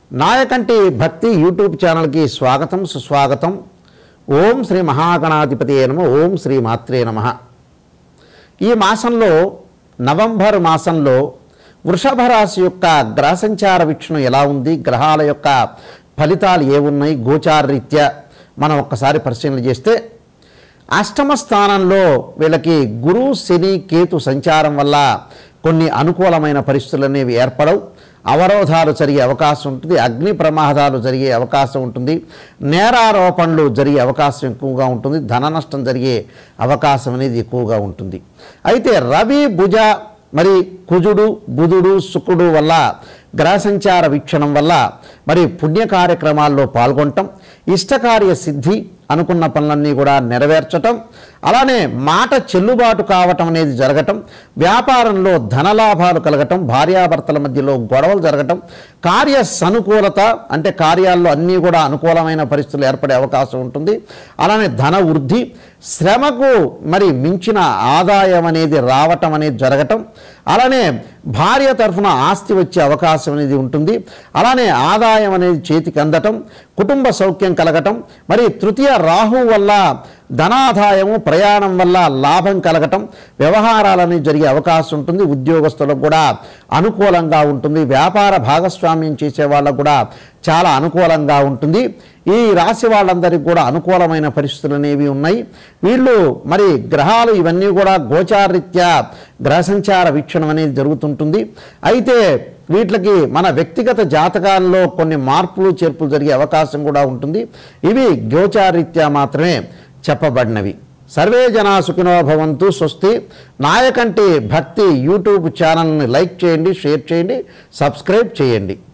నాయకంటి భక్తి యూట్యూబ్ ఛానల్కి స్వాగతం సుస్వాగతం ఓం శ్రీ మహాగణాధిపతి నమ ఓం శ్రీ మాత్రే నమ ఈ మాసంలో నవంబర్ మాసంలో వృషభ రాశి యొక్క గ్రహ సంచార వీక్షణం ఎలా ఉంది గ్రహాల యొక్క ఫలితాలు ఏమున్నాయి గోచార రీత్యా మనం ఒక్కసారి పరిశీలన చేస్తే అష్టమ స్థానంలో వీళ్ళకి గురు శని కేతు సంచారం వల్ల కొన్ని అనుకూలమైన పరిస్థితులు అనేవి ఏర్పడవు అవరోధాలు జరిగే అవకాశం ఉంటుంది అగ్ని ప్రమాదాలు జరిగే అవకాశం ఉంటుంది నేరారోపణలు జరిగే అవకాశం ఎక్కువగా ఉంటుంది ధన నష్టం జరిగే అవకాశం అనేది ఎక్కువగా ఉంటుంది అయితే రవి భుజ మరి కుజుడు బుధుడు శుక్రుడు వల్ల గ్రహ సంచార వీక్షణం వల్ల మరి పుణ్య కార్యక్రమాల్లో పాల్గొనటం ఇష్టకార్య సిద్ధి అనుకున్న పనులన్నీ కూడా నెరవేర్చటం అలానే మాట చెల్లుబాటు కావటం అనేది జరగటం వ్యాపారంలో ధనలాభాలు కలగటం భార్యాభర్తల మధ్యలో గొడవలు జరగటం కార్య సనుకూలత అంటే కార్యాల్లో అన్నీ కూడా అనుకూలమైన పరిస్థితులు ఏర్పడే అవకాశం ఉంటుంది అలానే ధన వృద్ధి శ్రమకు మరి మించిన ఆదాయం అనేది రావటం అనేది జరగటం అలానే భార్య తరఫున ఆస్తి వచ్చే అవకాశం అనేది ఉంటుంది అలానే ఆదాయం అనేది చేతికి అందటం కుటుంబ సౌఖ్యం కలగటం మరి తృతీయ రాహు వల్ల ధనాదాయము ప్రయాణం వల్ల లాభం కలగటం వ్యవహారాలని జరిగే అవకాశం ఉంటుంది ఉద్యోగస్తులకు కూడా అనుకూలంగా ఉంటుంది వ్యాపార భాగస్వామ్యం చేసే వాళ్ళకు కూడా చాలా అనుకూలంగా ఉంటుంది ఈ రాశి వాళ్ళందరికీ కూడా అనుకూలమైన పరిస్థితులు అనేవి ఉన్నాయి వీళ్ళు మరి గ్రహాలు ఇవన్నీ కూడా గోచారరీత్యా గ్రహ సంచార వీక్షణం అనేది జరుగుతుంటుంది అయితే వీటికి మన వ్యక్తిగత జాతకాల్లో కొన్ని మార్పులు చేర్పులు జరిగే అవకాశం కూడా ఉంటుంది ఇవి గోచారీత్యా మాత్రమే చెప్పబడినవి సర్వే జనా సుఖినో భవంతు స్వస్తి నాయకంటి భక్తి యూట్యూబ్ ఛానల్ని లైక్ చేయండి షేర్ చేయండి సబ్స్క్రైబ్ చేయండి